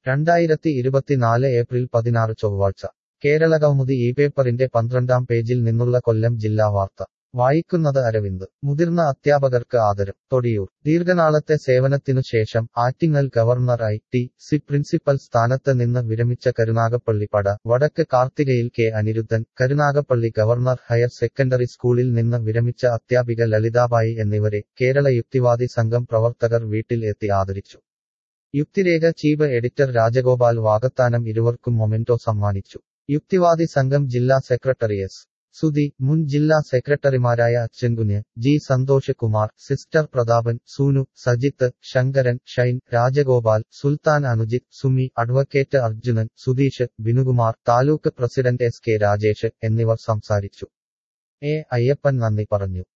രണ്ടായിരത്തി ഇരുപത്തിനാല് ഏപ്രിൽ പതിനാറ് ചൊവ്വാഴ്ച കേരളകൗമുദി ഈ പേപ്പറിന്റെ പന്ത്രണ്ടാം പേജിൽ നിന്നുള്ള കൊല്ലം ജില്ലാ വാർത്ത വായിക്കുന്നത് അരവിന്ദ് മുതിർന്ന അധ്യാപകർക്ക് ആദരം തൊടിയൂർ ദീർഘനാളത്തെ സേവനത്തിനു ശേഷം Attingal government I T C principal സ്ഥാനത്ത് നിന്ന് വിരമിച്ച കരുനാഗപ്പള്ളി പട വടക്ക് കാർത്തികയിൽ K Aniruddhan Karunagappally government higher secondary സ്കൂളിൽ നിന്ന് വിരമിച്ച അധ്യാപിക ലളിതാബായി എന്നിവരെ കേരള യുക്തിവാദി സംഘം പ്രവർത്തകർ വീട്ടിൽ എത്തി ആദരിച്ചു യുക്തിരേഖ ചീഫ് എഡിറ്റർ രാജഗോപാൽ വാകത്താനം ഇരുവർക്കും മൊമെന്റോ സമ്മാനിച്ചു യുക്തിവാദി സംഘം ജില്ലാ സെക്രട്ടറി എസ് സുധി മുൻ ജില്ലാ സെക്രട്ടറിമാരായ Achankunju G Santhosh Kumar sister Prathapan Soonu Sajith Sankaran Shine Rajagopal Sultan Anujith Sumi advocate Arjunan Sudheesh Binukumar taluk president S K Rajesh എന്നിവർ സംസാരിച്ചു എ അയ്യപ്പൻ നന്ദി പറഞ്ഞു